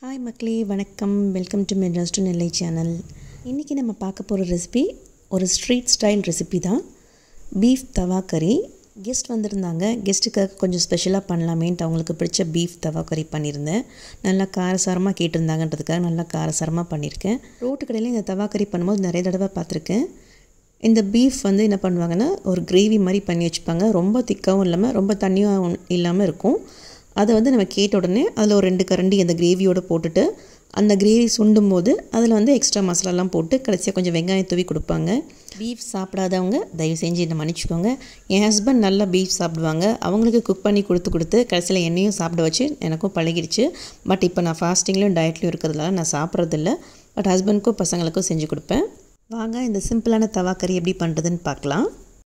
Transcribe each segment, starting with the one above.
hi மக்களே வணக்கம் welcome to Madras to Nellai channel இன்றைக்கி நம்ம பார்க்க போகிற ரெசிபி ஒரு ஸ்ட்ரீட் ஸ்டைல் ரெசிபி தான் பீஃப் தவா கறி கெஸ்ட் வந்திருந்தாங்க கெஸ்ட்டுக்காக கொஞ்சம் ஸ்பெஷலாக பண்ணலாமேன்ட்டு அவங்களுக்கு பிடிச்ச பீஃப் தவா கறி பண்ணியிருந்தேன் நல்லா காரசாரமாக கேட்டிருந்தாங்கன்றதுக்காக நல்லா காரசாரமாக பண்ணியிருக்கேன் ரோட்டு கடையில் இந்த தவா கறி பண்ணும்போது நிறைய தடவை பார்த்துருக்கேன் இந்த பீஃப் வந்து என்ன பண்ணுவாங்கன்னா ஒரு கிரேவி மாதிரி பண்ணி வச்சுப்பாங்க ரொம்ப திக்காகவும் இல்லாமல் ரொம்ப தண்ணியும் இல்லாமல் இருக்கும் அதை வந்து நம்ம கேட்ட உடனே அதில் ஒரு ரெண்டு கரண்டி அந்த கிரேவியோடு போட்டுட்டு அந்த கிரேவி சுண்டும் போது அதில் வந்து எக்ஸ்ட்ரா மசாலாலாம் போட்டு கடைசியாக கொஞ்சம் வெங்காயம் தூவி கொடுப்பாங்க பீஃப் சாப்பிடாதவங்க தயவு செஞ்சு என்னை மன்னிச்சிக்கோங்க என் ஹஸ்பண்ட் நல்லா பீஃப் சாப்பிடுவாங்க அவங்களுக்கு குக் பண்ணி கொடுத்து கொடுத்து கடைசியில் என்னையும் சாப்பிட வச்சு எனக்கும் பழகிடுச்சு பட் இப்போ நான் ஃபாஸ்டிங்லேயும் டயட்லையும் இருக்கிறதுனால நான் சாப்பிட்றதில்ல பட் ஹஸ்பண்டுக்கும் பசங்களுக்கும் செஞ்சு கொடுப்பேன் வாங்க இந்த சிம்பிளான தவா கறி எப்படி பண்ணுறதுன்னு பார்க்கலாம்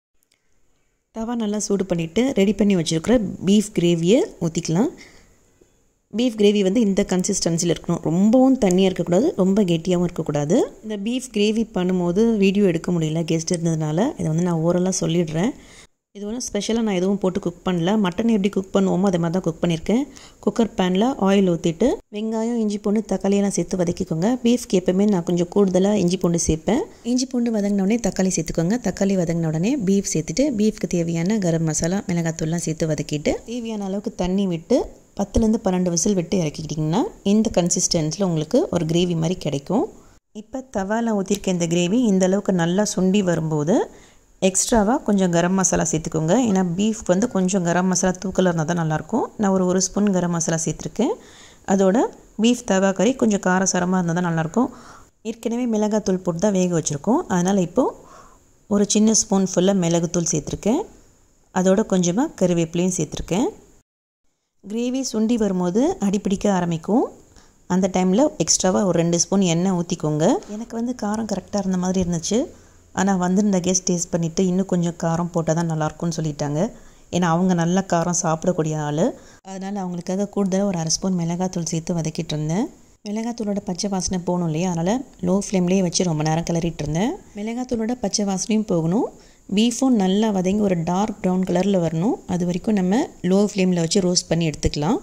தவா நல்லா சூடு பண்ணிவிட்டு ரெடி பண்ணி வச்சுருக்கிற பீஃப் கிரேவியை ஊற்றிக்கலாம் பீஃப் கிரேவி வந்து இந்த கன்சிஸ்டன்சியில் இருக்கணும் ரொம்பவும் தண்ணியாக இருக்கக்கூடாது ரொம்ப கெட்டியாகவும் இருக்கக்கூடாது இந்த பீஃப் கிரேவி பண்ணும்போது வீடியோ எடுக்க முடியல கெஸ்ட் இருந்ததுனால இதை வந்து நான் ஓரலாக சொல்லிடுறேன் இது ஒன்றும் ஸ்பெஷலாக நான் எதுவும் போட்டு குக் பண்ணல மட்டன் எப்படி குக் பண்ணுவோமோ அதே மாதிரி தான் குக் பண்ணியிருக்கேன் குக்கர் பேனில் ஆயில் ஊற்றிட்டு வெங்காயம் இஞ்சி பூண்டு தக்காளியெல்லாம் சேர்த்து வதக்கிக்கோங்க பீஃப்க்கு எப்போவுமே நான் கொஞ்சம் கூடுதலாக இஞ்சி பூண்டு சேர்ப்பேன் இஞ்சி பூண்டு வதங்கின உடனே தக்காளி சேர்த்துக்கோங்க தக்காளி வதங்கின உடனே பீஃப் சேர்த்துட்டு பீஃப்க்கு தேவையான கரம் மசாலா மிளகாத்தூள்லாம் சேர்த்து வதக்கிட்டு தேவையான அளவுக்கு தண்ணி விட்டு பத்துலேருந்து பன்னெண்டு விசில் விட்டு இறக்கிக்கிட்டிங்கன்னா இந்த கன்சிஸ்டன்ஸில் உங்களுக்கு ஒரு கிரேவி மாதிரி கிடைக்கும் இப்போ தவாவில் ஊற்றிருக்க இந்த கிரேவி இந்த அளவுக்கு நல்லா சுண்டி வரும்போது எக்ஸ்ட்ராவாக கொஞ்சம் கரம் மசாலா சேர்த்துக்கோங்க ஏன்னா பீஃப் வந்து கொஞ்சம் கரம் மசாலா தூக்கலாக இருந்தால் தான் நல்லாயிருக்கும் நான் ஒரு ஒரு ஸ்பூன் கரம் மசாலா சேர்த்துருக்கேன் அதோட பீஃப் தவா கறி கொஞ்சம் காரசாரமாக இருந்தால் தான் நல்லாயிருக்கும் ஏற்கனவே மிளகாத்தூள் போட்டு தான் வேக வச்சுருக்கோம் அதனால் இப்போது ஒரு சின்ன ஸ்பூன் ஃபுல்லாக மிளகுத்தூள் சேர்த்துருக்கேன் அதோட கொஞ்சமாக கருவேப்பிலையும் சேர்த்துருக்கேன் கிரேவி சுண்டி வரும்போது அடிப்பிடிக்க ஆரம்பிக்கும் அந்த டைமில் எக்ஸ்ட்ராவாக ஒரு ரெண்டு ஸ்பூன் எண்ணெய் ஊற்றிக்கோங்க எனக்கு வந்து காரம் கரெக்டாக இருந்த மாதிரி இருந்துச்சு ஆனால் வந்திருந்த கெஸ்ட் டேஸ்ட் பண்ணிவிட்டு இன்னும் கொஞ்சம் காரம் போட்டால் தான் நல்லாயிருக்கும்னு சொல்லிட்டாங்க ஏன்னா அவங்க நல்ல காரம் சாப்பிடக்கூடிய ஆள் அதனால் அவங்களுக்காக கூடுதலாக ஒரு அரை ஸ்பூன் மிளகாத்தூள் சேர்த்து வதக்கிட்டு இருந்தேன் மிளகாத்தூளோட பச்சை வாசனை போகணும் இல்லையா அதனால் லோ ஃப்ளேம்லேயே வச்சு ரொம்ப நேரம் கிளறிட்டு இருந்தேன் மிளகாத்தூளோட பச்சை வாசனையும் போகணும் பீஃபும் நல்லா வதங்கி ஒரு டார்க் ப்ரௌன் கலரில் வரணும் அது வரைக்கும் நம்ம லோ ஃப்ளேமில் வச்சு ரோஸ்ட் பண்ணி எடுத்துக்கலாம்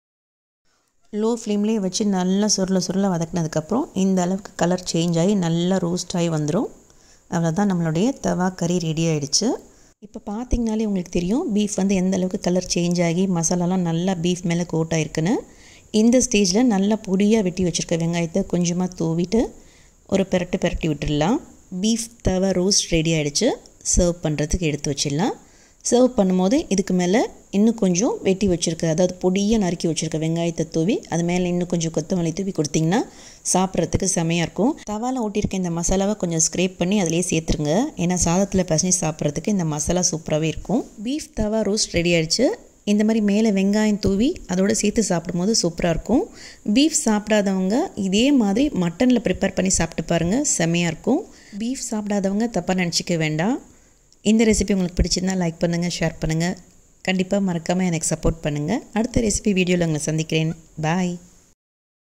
லோ ஃப்ளேம்லேயே வச்சு நல்லா சுருள சுருள வதக்கினதுக்கப்புறம் இந்த அளவுக்கு கலர் சேஞ்ச் ஆகி நல்லா ரோஸ்ட் ஆகி வந்துடும் அவ்வளோதான் நம்மளுடைய தவா கறி ரெடி ஆகிடுச்சு இப்போ பார்த்தீங்கனாலே உங்களுக்கு தெரியும் பீஃப் வந்து எந்த அளவுக்கு கலர் சேஞ்ச் ஆகி மசாலாலாம் நல்லா பீஃப் மேலே கோட் ஆகிருக்குன்னு இந்த ஸ்டேஜில் நல்லா பொடியாக வெட்டி வச்சுருக்க வெங்காயத்தை கொஞ்சமாக தூவிட்டு ஒரு பெரட்டு பெரட்டி விட்டுடலாம் பீஃப் தவா ரோஸ்ட் ரெடி ஆகிடுச்சு சர்வ் பண்ணுறதுக்கு எடுத்து வச்சிடலாம் சர்வ் பண்ணும்போது இதுக்கு மேலே இன்னும் கொஞ்சம் வெட்டி வச்சுருக்க அதாவது பொடியாக நறுக்கி வச்சுருக்க வெங்காயத்தை தூவி அது மேலே இன்னும் கொஞ்சம் கொத்தமல்லி தூவி கொடுத்திங்கன்னா சாப்பிட்றதுக்கு செமையாக இருக்கும் தவாவில் ஊட்டியிருக்க இந்த மசாலாவை கொஞ்சம் ஸ்க்ரேப் பண்ணி அதிலே சேர்த்துருங்க ஏன்னா சாதத்தில் பசஞ்சு சாப்பிட்றதுக்கு இந்த மசாலா சூப்பராகவே இருக்கும் பீஃப் தவா ரோஸ்ட் ரெடி ஆகிடுச்சு இந்த மாதிரி மேலே வெங்காயம் தூவி அதோடு சேர்த்து சாப்பிடும்போது சூப்பராக இருக்கும் பீஃப் சாப்பிடாதவங்க இதே மாதிரி மட்டனில் ப்ரிப்பேர் பண்ணி சாப்பிட்டு பாருங்கள் செமையாக இருக்கும் பீஃப் சாப்பிடாதவங்க தப்பாக நினச்சிக்க வேண்டாம் இந்த ரெசிபி உங்களுக்கு பிடிச்சிருந்தால் லைக் பண்ணுங்கள் ஷேர் பண்ணுங்கள் கண்டிப்பாக மறக்காமல் எனக்கு சப்போர்ட் பண்ணுங்கள் அடுத்த ரெசிபி வீடியோவில் உங்களை சந்திக்கிறேன் பாய்